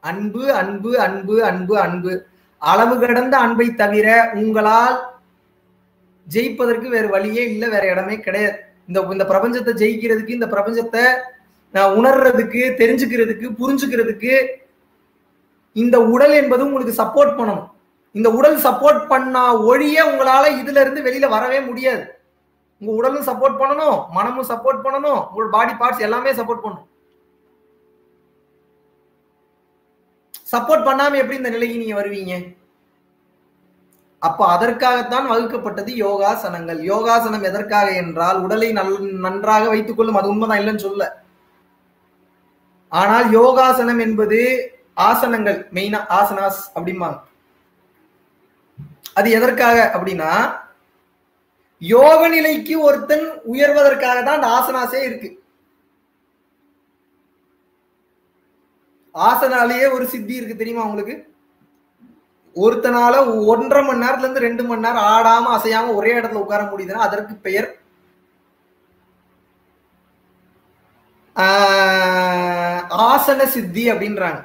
அன்பு அன்பு அன்பு அன்பு அன்பு அளவு கடந்த அன்பை தவிர உங்களால் ஜெயிப்பதற்கு வேற வழியே இல்லை வேற இடமே கிடையாது இந்த இந்த பிரபஞ்சத்தை ஜெயிக்கிறதுக்கு இந்த பிரபஞ்சத்தை நான் உணர்றதுக்கு தெரிஞ்சுக்கிறதுக்கு புரிஞ்சுக்கிறதுக்கு இந்த உடல் என்பது உங்களுக்கு சப்போர்ட் பண்ணணும் இந்த உடல் சப்போர்ட் பண்ணா ஒழிய உங்களால இதுல இருந்து வெளியில வரவே முடியாது உங்க உடலும் சப்போர்ட் பண்ணணும் மனமும் சப்போர்ட் பண்ணணும் உங்களோட பாடி பார்ட்ஸ் எல்லாமே சப்போர்ட் பண்ணணும் சப்போர்ட் பண்ணாம எப்படி இந்த நிலைக்கு நீங்க வருவீங்க அப்ப அதற்காகத்தான் வகுக்கப்பட்டது யோகாசனங்கள் யோகாசனம் எதற்காக என்றால் உடலை நல் நன்றாக வைத்துக் கொள்ளும் அது உண்மைதான் இல்லைன்னு சொல்ல ஆனால் யோகாசனம் என்பது ஆசனங்கள் மெயினா ஆசனாஸ் அப்படிம்பாங்க அது எதற்காக அப்படின்னா யோக நிலைக்கு ஒருத்தன் உயர்வதற்காக தான் அந்த ஆசனாசே இருக்கு ஆசனாலேயே ஒரு சித்தி இருக்கு தெரியுமா உங்களுக்கு ஒருத்தனால ஒன்றரை மணி நேரத்துல இருந்து ரெண்டு மணி நேரம் ஆடாம அசையாம ஒரே இடத்துல உட்கார முடியுதுன்னா அதற்கு பெயர் ஆஹ், ஆசன சித்தி அப்படின்றாங்க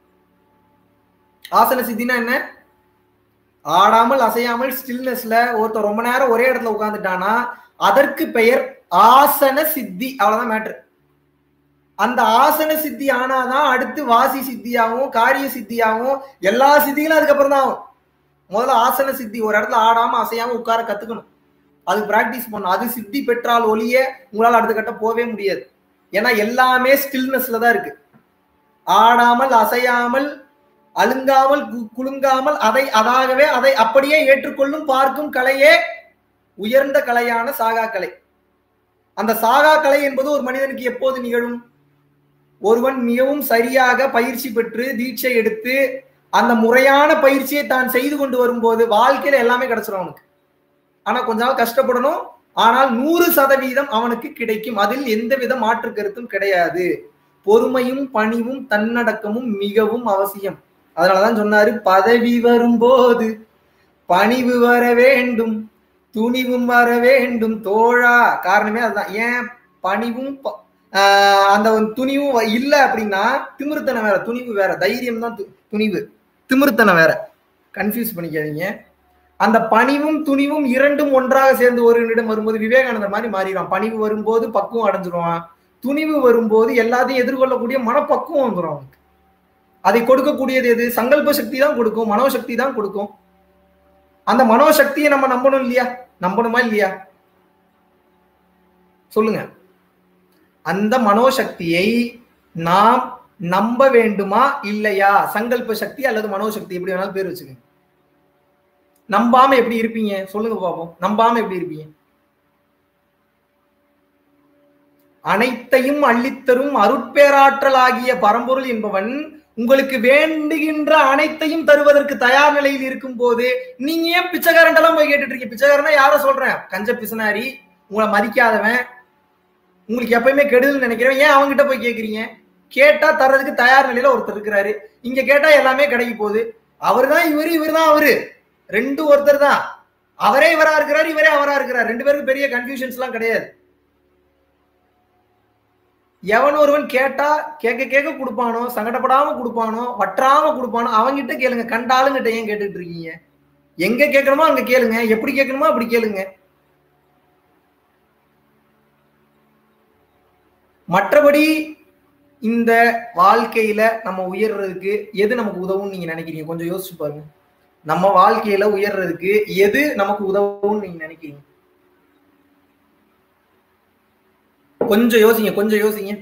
ஆசன சித்தினா என்ன ஆடாமல் அசையாமல் ஸ்டில்னஸ்ல ஒருத்தர் ரொம்ப நேரம் ஒரே இடத்துல உட்கார்ந்துட்டானா அதற்கு பெயர் ஆசன சித்தி அவ்வளவுதான் மேட்ரு அந்த ஆசன சித்தி ஆனாதான் அடுத்து வாசி சித்தியாகவும் காரிய சித்தியாகவும் எல்லா சித்திகளும் அதுக்கப்புறம் தான் ஆகும் முதல்ல ஆசன சித்தி ஒரு இடத்துல ஆடாம அசையாம உட்கார கத்துக்கணும் அது பிராக்டிஸ் பண்ணணும் அது சித்தி பெற்றால் ஒளிய உங்களால் அடுத்த கட்ட போவே முடியாது ஏன்னா எல்லாமே ஸ்டில்னஸ்ல தான் இருக்கு ஆடாமல் அசையாமல் அழுங்காமல் கு- குலுங்காமல் அதை அதாகவே அதை அப்படியே ஏற்றுக்கொள்ளும் பார்க்கும் கலையே உயர்ந்த கலையான சாகா கலை அந்த சாகா கலை என்பது ஒரு மனிதனுக்கு எப்போது நிகழும் ஒருவன் மிகவும் சரியாக பயிற்சி பெற்று தீட்சை எடுத்து அந்த முறையான பயிற்சியை தான் செய்து கொண்டு வரும்போது வாழ்க்கையில எல்லாமே கிடைச்சிடும் அவனுக்கு ஆனா கொஞ்ச நாள் கஷ்டப்படணும் ஆனால் நூறு சதவீதம் அவனுக்கு கிடைக்கும் அதில் எந்தவித மாற்று கருத்தும் கிடையாது பொறுமையும் பணிவும் தன்னடக்கமும் மிகவும் அவசியம் அதனாலதான் சொன்னாரு பதவி வரும்போது பணிவு வர வேண்டும் துணிவும் வர வேண்டும் தோழா காரணமே அதுதான் ஏன் பணிவும் ப- ஆஹ் அந்த ஒரு துணிவும் வ- இல்ல அப்படின்னா திமிருத்தனம் வேற துணிவு வேற தைரியம் தான் து- துணிவு திமிருத்தனம் வேற கன்ஃபியூஸ் பண்ணிக்காதீங்க அந்த பணிவும் துணிவும் இரண்டும் ஒன்றாக சேர்ந்து ஒருவனிடம் வரும்போது விவேகானந்தர் மாதிரி மாறிடுவான் பணிவு வரும்போது பக்குவம் அடைஞ்சிருவான் துணிவு வரும்போது எல்லாத்தையும் எதிர்கொள்ளக்கூடிய மனப்பக்குவம் வந்துடும் அவனுக்கு அதை கொடுக்கக்கூடியது எது சங்கல்ப சக்தி தான் கொடுக்கும் மனோசக்தி தான் கொடுக்கும் அந்த மனோசக்தியை நம்ம நம்பணும் இல்லையா நம்பணுமா இல்லையா சொல்லுங்க அந்த மனோசக்தியை நாம் நம்ப வேண்டுமா இல்லையா சங்கல்ப சக்தி அல்லது மனோசக்தி எப்படி வேணாலும் பேர் வச்சுக்கோங்க நம்பாம எப்படி இருப்பீங்க சொல்லுங்க பாப்போம் நம்பாம எப்படி இருப்பீங்க அனைத்தையும் அள்ளித்தரும் அருட்பேராற்றலாகிய பரம்பொருள் என்பவன் உங்களுக்கு வேண்டுகின்ற அனைத்தையும் தருவதற்கு தயார் நிலையில் இருக்கும் போது நீங்க ஏன் பிச்சைக்காரன் எல்லாம் போய் கேட்டுட்டு இருக்கீங்க பிச்சைக்காரனா யார சொல்றேன் கஞ்ச பிசுனாரி உங்களை மதிக்காதவன் உங்களுக்கு எப்பயுமே கெடுதல் நினைக்கிறவன் ஏன் அவங்ககிட்ட போய் கேக்குறீங்க கேட்டா தர்றதுக்கு தயார் நிலையில ஒருத்தர் இருக்கிறாரு இங்க கேட்டா எல்லாமே கிடைக்க போகுது அவர்தான் இவரு இவர் தான் அவரு ரெண்டும் ஒருத்தர் தான் அவரே இவரா இருக்கிறார் இவரே அவரா இருக்கிறார் ரெண்டு பேருக்கும் பெரிய கன்ஃபியூஷன்ஸ் எல்லாம் கிடையாது எவன் ஒருவன் கேட்டா கேட்க கேட்க கொடுப்பானோ சங்கடப்படாம கொடுப்பானோ வற்றாம கொடுப்பானோ அவங்கிட்ட கேளுங்க கண்டாளுங்கிட்ட ஏன் கேட்டுட்டு இருக்கீங்க எங்க கேட்கணுமோ அங்க கேளுங்க எப்படி கேட்கணுமோ அப்படி கேளுங்க மற்றபடி இந்த வாழ்க்கையில நம்ம உயர்றதுக்கு எது நமக்கு உதவும்னு நீங்க நினைக்கிறீங்க கொஞ்சம் யோசிச்சு பாருங்க நம்ம வாழ்க்கையில உயர்றதுக்கு எது நமக்கு உதவும்னு நீங்க நினைக்கிறீங்க கொஞ்சம் யோசிங்க கொஞ்சம் யோசிங்க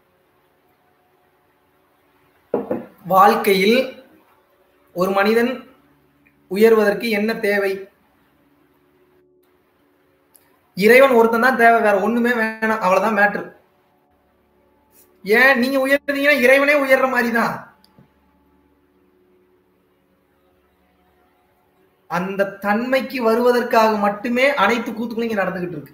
வாழ்க்கையில் ஒரு மனிதன் உயர்வதற்கு என்ன தேவை இறைவன் ஒருத்தன் தான் தேவை வேற ஒண்ணுமே வேணாம் அவ்வளவுதான் மேட்ரு ஏன் நீங்க உயர்ந்தீங்கன்னா இறைவனே உயர்ற மாதிரி தான் அந்த தன்மைக்கு வருவதற்காக மட்டுமே அனைத்து கூத்துக்களும் இங்க நடந்துகிட்டு இருக்கு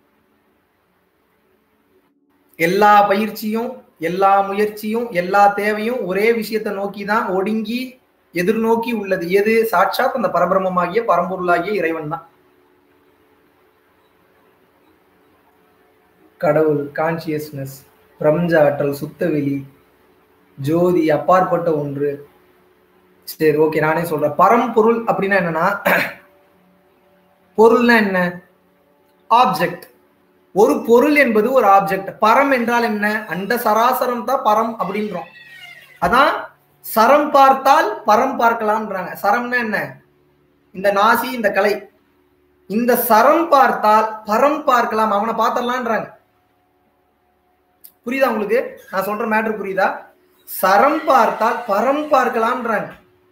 எல்லா பயிற்சியும் எல்லா முயற்சியும் எல்லா தேவையும் ஒரே விஷயத்தை நோக்கி தான் ஒடுங்கி எதிர்நோக்கி உள்ளது எது சாட்சாத் அந்த பரபிரமமாகிய பரம்பொருளாகிய இறைவன் தான் கடவுள் கான்சியஸ்னஸ் பிரபஞ்ச ஆற்றல் சுத்தவெளி ஜோதி அப்பாற்பட்ட ஒன்று சரி ஓகே நானே சொல்றேன் பரம்பொருள் அப்படின்னா என்னன்னா பொருள்னா என்ன ஆப்ஜெக்ட் ஒரு பொருள் என்பது ஒரு ஆப்ஜெக்ட் பரம் என்றால் என்ன அண்ட சராசரம் தான் பரம் அப்படின்றோம் அதான் சரம் பார்த்தால் பரம் பார்க்கலாம்ன்றாங்க சரம்னா என்ன இந்த நாசி இந்த கலை இந்த சரம் பார்த்தால் பரம் பார்க்கலாம் அவனை பார்த்தரலான்றாங்க புரியுதா உங்களுக்கு நான் சொல்ற மேட்ரு புரியுதா சரம் பார்த்தால் பரம் பார்க்கலாம்ன்றாங்க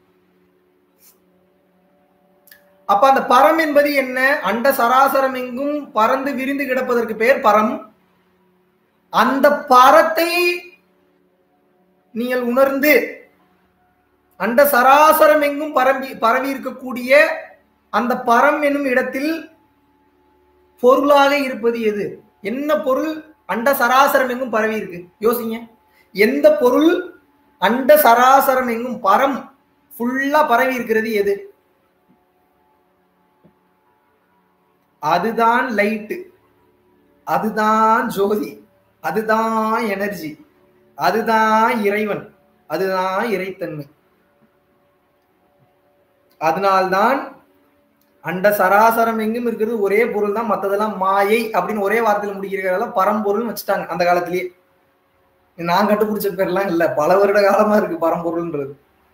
அப்ப அந்த பரம் என்பது என்ன அண்ட சராசரம் எங்கும் பறந்து விரிந்து கிடப்பதற்கு பெயர் பரம் அந்த பரத்தை நீங்கள் உணர்ந்து அண்ட சராசரம் எங்கும் பரம்பி பரவி இருக்கக்கூடிய அந்த பரம் என்னும் இடத்தில் பொருளாக இருப்பது எது என்ன பொருள் அண்ட சராசரம் எங்கும் பரவி இருக்கு யோசிங்க எந்த பொருள் அண்ட சராசரம் எங்கும் பரம் ஃபுல்லா பரவி இருக்கிறது எது அதுதான் லைட்டு அதுதான் ஜோதி அதுதான் எனர்ஜி அதுதான் இறைவன் அதுதான் இறைத்தன்மை அதனால்தான் அண்ட சராசரம் எங்கும் இருக்கிறது ஒரே பொருள் தான் மத்ததெல்லாம் மாயை அப்படின்னு ஒரே வார்த்தையில முடிக்கிறதெல்லாம் பரம்பொருள்னு வச்சுட்டாங்க அந்த காலத்திலேயே நான் கண்டுபிடிச்ச பேர்லாம் இல்ல பல வருட காலமா இருக்கு பரம்பொருள்ன்றது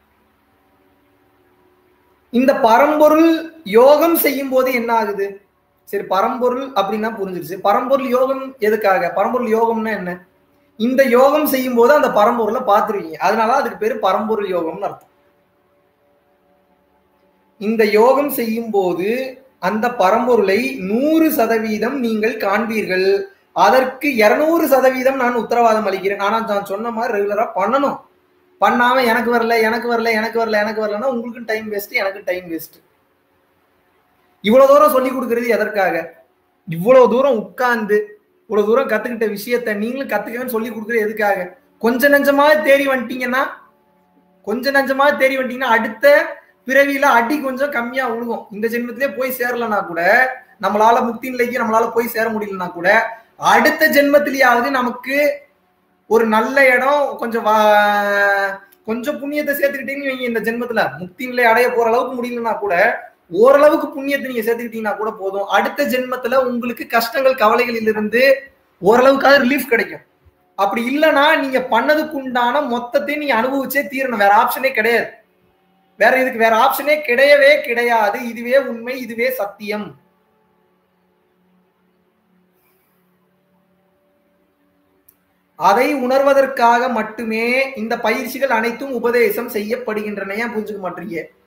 இந்த பரம்பொருள் யோகம் செய்யும் போது என்ன ஆகுது சரி பரம்பொருள் அப்படின்னா புரிஞ்சிருச்சு பரம்பொருள் யோகம் எதுக்காக பரம்பொருள் யோகம்னா என்ன இந்த யோகம் செய்யும் போது அந்த பரம்பொருளை பார்த்துருவீங்க அதனால அதுக்கு பேரு பரம்பொருள் யோகம்னு அர்த்தம் இந்த யோகம் செய்யும் போது அந்த பரம்பொருளை நூறு சதவீதம் நீங்கள் காண்பீர்கள் அதற்கு இருநூறு சதவீதம் நான் உத்தரவாதம் அளிக்கிறேன் ஆனா நான் சொன்ன மாதிரி ரெகுலரா பண்ணணும் பண்ணாம எனக்கு வரல எனக்கு வரல எனக்கு வரல எனக்கு வரலன்னா உங்களுக்கு டைம் வேஸ்ட் எனக்கு டைம் வேஸ்ட் இவ்வளவு தூரம் சொல்லி கொடுக்கறது எதற்காக இவ்வளவு தூரம் உட்கார்ந்து இவ்வளவு தூரம் கத்துக்கிட்ட விஷயத்த நீங்களும் கத்துக்கன்னு சொல்லி கொடுக்கறது எதுக்காக கொஞ்ச நஞ்சமா தேடி வந்துட்டீங்கன்னா கொஞ்ச நஞ்சமா தேடி வந்துட்டீங்கன்னா அடுத்த பிறவியில அடி கொஞ்சம் கம்மியா விழுகும் இந்த ஜென்மத்திலே போய் சேரலனா கூட நம்மளால முக்தி நிலைக்கு நம்மளால போய் சேர முடியலனா கூட அடுத்த ஜென்மத்திலேயாவது நமக்கு ஒரு நல்ல இடம் கொஞ்சம் கொஞ்சம் புண்ணியத்தை சேர்த்துக்கிட்டீங்கன்னு வைங்க இந்த ஜென்மத்துல முக்தி நிலை அடைய போற அளவுக்கு முடியலன்னா கூட ஓரளவுக்கு புண்ணியத்தை நீங்க சேர்த்துக்கிட்டீங்கன்னா கூட போதும் அடுத்த ஜென்மத்துல உங்களுக்கு கஷ்டங்கள் கவலைகளில் இருந்து ஓரளவுக்காவது ரிலீஃப் கிடைக்கும் அப்படி இல்லைன்னா நீங்க பண்ணதுக்கு உண்டான மொத்தத்தையும் நீங்க அனுபவிச்சே தீரணும் வேற ஆப்ஷனே கிடையாது வேற இதுக்கு வேற ஆப்ஷனே கிடையவே கிடையாது இதுவே உண்மை இதுவே சத்தியம் அதை உணர்வதற்காக மட்டுமே இந்த பயிற்சிகள் அனைத்தும் உபதேசம் செய்யப்படுகின்றன ஏன் புரிஞ்சுக்க மாட்டீங்க